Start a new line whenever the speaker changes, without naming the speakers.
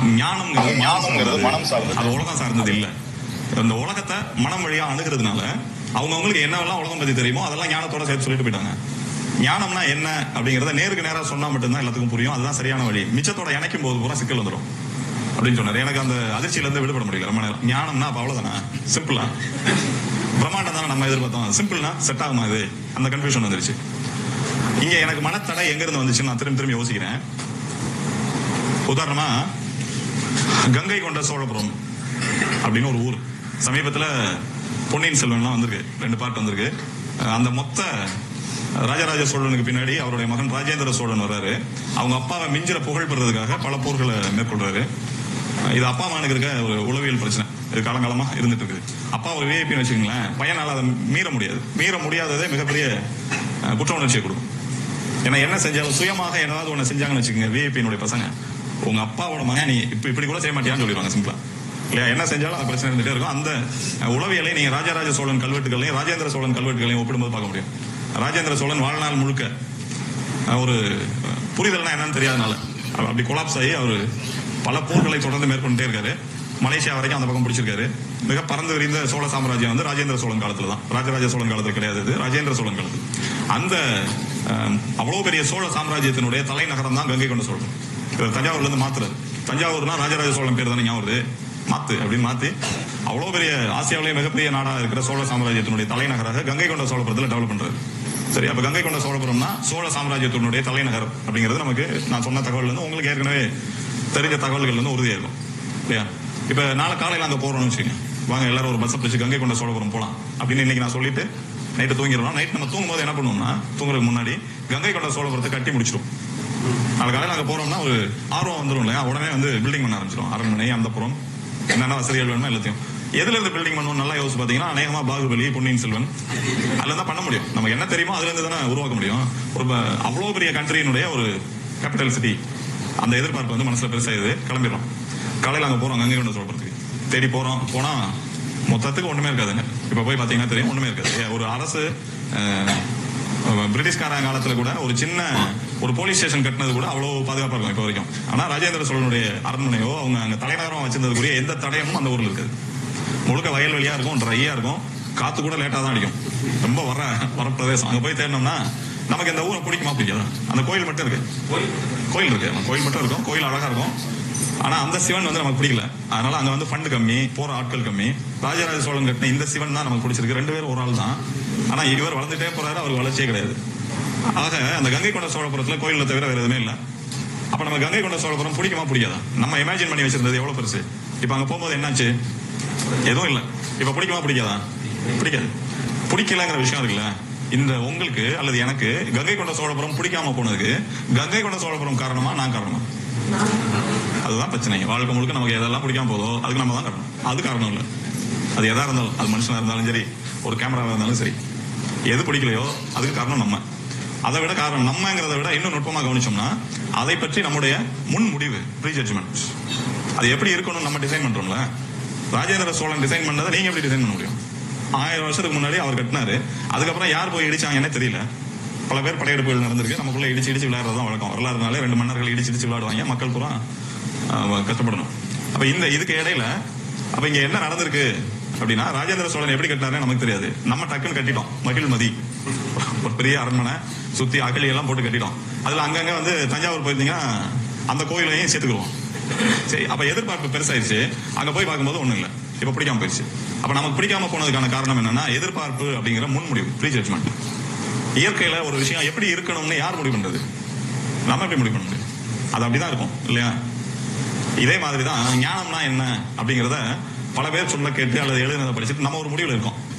ஞானம்ங்கிறது மனம்
ஞானம்ங்கிறது
சார்ந்தது.
மனம் சார்ந்தது.
அது உலகம் சார்ந்தது இல்ல இந்த உலகத்தை மனம் வழியா அணுகிறதுனால அவங்கவங்களுக்கு என்னவெல்லாம் உலகம் பத்தி தெரியுமோ அதெல்லாம் ஞானத்தோட சேர்த்து சொல்லிட்டு போயிட்டாங்க ஞானம்னா என்ன அப்படிங்கறத நேருக்கு நேரா சொன்னா மட்டும்தான் எல்லாத்துக்கும் புரியும் அதுதான் சரியான வழி மிச்சத்தோட இணைக்கும் போது பூரா சிக்கல் வந்துடும் அப்படின்னு சொன்னாரு எனக்கு அந்த அதிர்ச்சியில இருந்து விடுபட முடியல ரொம்ப நேரம் ஞானம்னா அப்ப அவ்வளவுதானா சிம்பிளா பிரம்மாண்டம் தானே நம்ம எதிர்பார்த்தோம் சிம்பிள்னா செட் ஆகுமா இது அந்த கன்ஃபியூஷன் வந்துருச்சு இங்க எனக்கு மனத்தடை எங்க இருந்து வந்துச்சுன்னு நான் திரும்பி திரும்பி யோசிக்கிறேன் உதாரணமா கங்கை கொண்ட சோழபுரம் அப்படின்னு ஒரு ஊர் சமீபத்துல பொன்னியின் செல்வன்லாம் வந்திருக்கு ரெண்டு பார்ட் வந்திருக்கு அஹ் அந்த மொத்த ராஜராஜ சோழனுக்கு பின்னாடி அவருடைய மகன் ராஜேந்திர சோழன் வர்றாரு அவங்க அப்பாவை மிஞ்சிற புகழ் பெறதுக்காக பல போர்களை மேற்கொள்றாரு அஹ் இது அப்பா மகனுக்கு இருக்க ஒரு உளவியல் பிரச்சனை இது காலங்காலமா இருந்துட்டு இருக்குது அப்பா ஒரு விஐபின்னு வச்சுக்கோங்களேன் பையனால அதை மீற முடியாது மீற முடியாததே மிகப்பெரிய அஹ், குற்ற உணர்ச்சியை கொடுக்கும் ஏன்னா என்ன செஞ்சாலும் சுயமாக ஏதாவது ஒண்ணு செஞ்சாங்கன்னு வச்சுக்கோங்க விஐபியினுடைய பசங்க உங்க அப்பாவோட மகன் நீ இப்ப இப்படி கூட செய்ய மாட்டியான்னு சொல்லிடுவாங்க சிம்பிளா இல்லையா என்ன செஞ்சாலும் அந்த பிரச்சனை இருந்துட்டே இருக்கும் அந்த அஹ், உளவியலை நீங்க ராஜராஜ சோழன் கல்வெட்டுகளையும் ராஜேந்திர சோழன் கல்வெட்டுகளையும் ஒப்பிடும்போது பார்க்க முடியும் ராஜேந்திர சோழன் வாழ்நாள் முழுக்க அஹ், ஒரு அஹ், புரிதல்னா என்னன்னு தெரியாதனால அவர் அப்படி கொலாப்ஸ் ஆகி அவர் பல போர்களை தொடர்ந்து மேற்கொண்டே இருக்காரு மலேசியா வரைக்கும் அந்த பக்கம் பிடிச்சிருக்காரு மிக பறந்து விரிந்த சோழ சாம்ராஜ்யம் வந்து ராஜேந்திர சோழன் காலத்துல தான் ராஜராஜ சோழன் காலத்துல கிடையாது இது ராஜேந்திர சோழன் காலத்துல அந்த அஹ், அவ்வளவு பெரிய சோழ சாம்ராஜ்யத்தினுடைய தலைநகரம் தான் கங்கை கொண்ட சோழன் இவர் தஞ்சாவூர்ல இருந்து மாத்துறாரு தஞ்சாவூர்னா ராஜராஜ சோழன் பேர் தானே ஞாபகம் வருது மாத்து அப்படின்னு மாத்தி அவ்வளவு பெரிய ஆசியாவிலேயே மிகப்பெரிய நாடா இருக்கிற சோழ சாம்ராஜ்யத்தினுடைய தலைநகராக கங்கை கொண்ட சோழபுரத்துல டெவலப் பண்றாரு சரி அப்ப கங்கை கொண்ட சோழபுரம்னா சோழ சாம்ராஜ்யத்தினுடைய தலைநகர் அப்படிங்கிறது நமக்கு நான் சொன்ன தகவல்ல இருந்து உங்களுக்கு ஏற்கனவே தெரிஞ்ச தகவல்கள் இருந்து உறுதியா இருக்கும் இல்லையா இப்ப நாளை காலையில அங்க போறோம்னு வச்சுக்கோங்க வாங்க எல்லாரும் ஒரு பஸ் பிடிச்சு கங்கை கொண்ட சோழபுரம் போலாம் அப்படின்னு இன்னைக்கு நான் சொல்லிட்டு நைட்டு தூங்கிடுவோம் நைட் நம்ம தூங்கும்போது என்ன பண்ணுவோம்னா தூங்குறதுக்கு முன்னாடி கங்கை கொண்ட சோழபுரத்தை கட்டி முடிச்சிடும் நாளை காலையில அங்க போறோம்னா ஒரு ஆர்வம் வந்துடும் இல்லையா உடனே வந்து பில்டிங் பண்ண ஆரம்பிச்சிடும் அரண்மனை அந்த புறம் என்னென்ன வசதிகள் வேணுமோ எல்லாத்தையும் எதுல இருந்து பில்டிங் பண்ணுவோம் நல்லா யோசிச்சு பாத்தீங்கன்னா அநேகமா பாகுபலி பொன்னியின் செல்வன் அதுல தான் பண்ண முடியும் நமக்கு என்ன தெரியுமோ அதுல இருந்து தானே உருவாக்க முடியும் ஒரு ப- அவ்வளவு பெரிய கண்ட்ரியினுடைய ஒரு கேபிட்டல் சிட்டி அந்த எதிர்பார்ப்பு வந்து மனசுல பெருசாயுது கிளம்பிடுறோம் காலையில அங்க போறோம் கங்கை கொண்ட சோழபுரத்துக்கு தேடி போறோம் போனா மொத்தத்துக்கு ஒண்ணுமே இருக்காதுங்க இப்ப போய் பாத்தீங்கன்னா தெரியும் ஒண்ணுமே இருக்காது ஏ, ஒரு அரசு அஹ், பிரிட்டிஷ்காரன் காலத்துல கூட ஒரு சின்ன ஒரு போலீஸ் ஸ்டேஷன் கட்டினது கூட அவ்வளவு பாதுகாப்பா இருக்கும் இப்ப வரைக்கும் ஆனா ராஜேந்திர சோழனுடைய அரண்மனையோ அவங்க அங்க தலைநகரம் வச்சிருந்ததுக்குரிய எந்த தடயமும் அந்த ஊர்ல இருக்காது முழுக்க வயல்வெளியா இருக்கும் ட்ரையா இருக்கும் காத்து கூட லேட்டா தான் அடிக்கும் ரொம்ப வர வர பிரதேசம் அங்க போய் தேடினோம்னா நமக்கு இந்த ஊரை பிடிக்குமா பிடிக்காதா அந்த கோயில் மட்டும் இருக்கு கோயில் இருக்கு ஆமா, கோயில் மட்டும் இருக்கும் கோயில் அழகா இருக்கும் ஆனா அந்த சிவன் வந்து நமக்கு பிடிக்கல அதனால அங்க வந்து ஃபண்ட் கம்மி போற ஆட்கள் கம்மி ராஜராஜ சோழன் கட்டின இந்த சிவன் தான் நமக்கு பிடிச்சிருக்கு ரெண்டு பேரும் ஒரு ஆள் தான் ஆனா இவர் வளர்ந்துட்டே போறாரு அவருக்கு வளர்ச்சியே கிடையாது ஆக அந்த கங்கை கொண்ட சோழபுரத்துல கோயில தவிர வேற எதுவுமே இல்ல அப்ப நம்ம கங்கை கொண்ட சோழபுரம் பிடிக்குமா பிடிக்காதா நம்ம இமேஜின் பண்ணி வச்சிருந்தது எவ்வளவு பெருசு இப்ப அங்க போகும்போது என்னாச்சு எதுவும் இல்ல இப்ப பிடிக்குமா பிடிக்காதா பிடிக்காது பிடிக்கலங்கிற விஷயம் இருக்குல்ல இந்த உங்களுக்கு அல்லது எனக்கு கங்கை கொண்ட சோழபுரம் பிடிக்காம போனதுக்கு கங்கை கொண்ட சோழபுரம் காரணமா நான் காரணமா அதுதான் பிரச்சனை வாழ்க்கை முழுக்க நமக்கு எதெல்லாம் பிடிக்காம போதோ அதுக்கு நம்ம தான் காரணம் அது காரணம் இல்ல அது எதா இருந்தாலும் அது மனுஷனா இருந்தாலும் சரி ஒரு கேமராவா இருந்தாலும் சரி எது பிடிக்கலையோ அதுக்கு காரணம் நம்ம அதை விட காரணம் நம்மங்கிறத விட இன்னும் நுட்பமா கவனிச்சோம்னா அதை பற்றி நம்முடைய முன் முடிவு ப்ரீ ஜட்ஜ்மெண்ட் அது எப்படி இருக்கணும் நம்ம டிசைன் பண்றோம்ல ராஜேந்திர சோழன் டிசைன் பண்ணதை நீங்க எப்படி டிசைன் பண்ண முடியும் ஆயிரம் வருஷத்துக்கு முன்னாடி அவர் கட்டினாரு அதுக்கப்புறம் யார் போய் இடிச்சாங்கன்னே தெரியல பல பேர் படையெடுப்புகள் நடந்திருக்கு நமக்குள்ள இடிச்சு இடிச்சு விளையாடுறது தான் வழக்கம் வரலாறுனாலே ரெண்டு மன்னர்கள் இடிச்சு இடிச்சு விளையாடுவாங்க மக்கள் பூரா ஆஹ், கஷ்டப்படணும் அப்ப இந்த இதுக்கு இடையில அப்ப இங்க என்ன நடந்திருக்கு அப்படின்னா ராஜேந்திர சோழன் எப்படி கட்டினாரு நமக்கு தெரியாது நம்ம டக்குன்னு கட்டிட்டோம் மகிழ்மதி ஒரு பெரிய அரண்மனை சுத்தி அகழி எல்லாம் போட்டு கட்டிட்டோம் அதுல அங்கங்க வந்து தஞ்சாவூர் போயிருந்தீங்கன்னா அந்த கோயிலையும் சேர்த்துக்குருவோம் சரி அப்ப எதிர்பார்ப்பு பெருசாயிருச்சு அங்க போய் பார்க்கும்போது ஒண்ணும் இல்ல இப்ப பிடிக்காம போயிருச்சு அப்ப நமக்கு பிடிக்காம போனதுக்கான காரணம் என்னன்னா எதிர்பார்ப்பு அப்படிங்கிற முன்முடிவு ப்ரீ ஜட்மெண்ட் இயற்கையில ஒரு விஷயம் எப்படி இருக்கணும்னு யார் முடிவு பண்றது நம்ம எப்படி முடிவு பண்ண முடியும் அது அப்படிதான் இருக்கும் இல்லையா இதே மாதிரி தான் ஞானம்னா என்ன அப்படிங்கறத பல பேர் சொல்ல கேட்டு அல்லது எழுதுனதை படிச்சுட்டு நம்ம ஒரு முடிவுல இருக்கோம்